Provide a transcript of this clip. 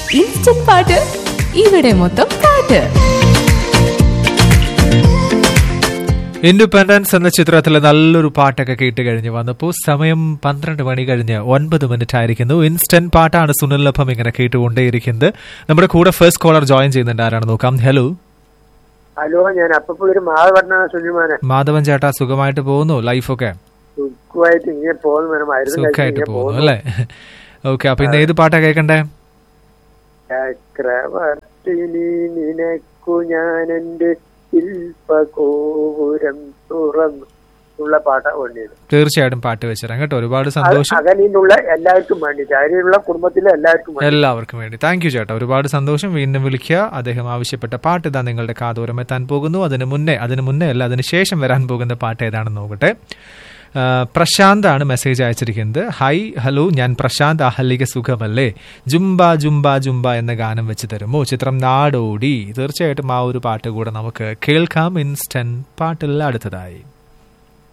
instant പാട്ട് ഇവിടെ മൊത്തം പാട്ട് ഇൻഡിപെൻഡൻസ് എന്ന ചിത്രത്തിലെ നല്ലൊരു പാട്ടൊക്കെ കേട്ട് കഴിഞ്ഞ് വന്നപ്പോൾ സമയം പന്ത്രണ്ട് മണി കഴിഞ്ഞ് ഒൻപത് മിനിറ്റ് ആയിരിക്കുന്നു ഇൻസ്റ്റന്റ് പാട്ടാണ് സുനിലിനൊപ്പം ഇങ്ങനെ കേട്ടുകൊണ്ടേയിരിക്കുന്നത് നമ്മുടെ കൂടെ ഫസ്റ്റ് കോളർ ജോയിൻ ചെയ്യുന്നുണ്ട് ആരാണ് നോക്കാം ഹലോ ഹലോ ഞാൻ അപ്പൊ ഒരു മാധവണ്ണ സുനിമാനെ മാധവൻ ചേട്ടാ സുഖമായിട്ട് പോകുന്നു ലൈഫൊക്കെ സുഖമായിട്ട് ഇങ്ങനെ പോകുന്നു മേഡം മരുന്ന് കഴിച്ച് സുഖമായിട്ട് ഇങ്ങനെ പോകുന്നു അല്ലേ ഓക്കെ അപ്പൊ ഇന്ന് ഏത് പാട്ടാ കേൾക്കണ്ടേ ചക്രവർത്തിനി നിനക്കു ഞാൻ എന്റെ ശില്പകോപുരം തുറന്നു ഉള്ള പാട്ടാ വേണ്ടിയത് തീർച്ചയായിട്ടും പാട്ട് വെച്ചിരാം കേട്ടോ ഒരുപാട് അത് സന്തോഷം അകലിനുള്ള എല്ലാവർക്കും വേണ്ടിട്ട് അതിലുള്ള കുടുംബത്തിലെ എല്ലാവർക്കും വേണ്ടി എല്ലാവർക്കും വേണ്ടി താങ്ക് യു ചേട്ടാ ഒരുപാട് സന്തോഷം വീണ്ടും വിളിക്കുക അദ്ദേഹം ആവശ്യപ്പെട്ട പാട്ട് ഇതാ നിങ്ങളുടെ കാതോരം എത്താൻ പോകുന്നു അതിന് മുന്നേ അതിന് മുന്നേ അല്ല അതിന് ശേഷം വരാൻ പോകുന്ന പാട്ട് ഏതാണെന്ന് നോക്കട്ടെ ആ, പ്രശാന്താണ് മെസ്സേജ് അയച്ചിരിക്കുന്നത് ഹായ് ഹലോ ഞാൻ പ്രശാന്ത് അഹല്ലിക സുഖമല്ലേ ജുംബ ജുംബ ജുംബ എന്ന ഗാനം വെച്ച് തരുമോ ചിത്രം നാടോടി തീർച്ചയായിട്ടും ആ ഒരു പാട്ട് കൂടെ നമുക്ക് കേൾക്കാം ഇൻസ്റ്റന്റ് പാട്ടിൽ അടുത്തതായി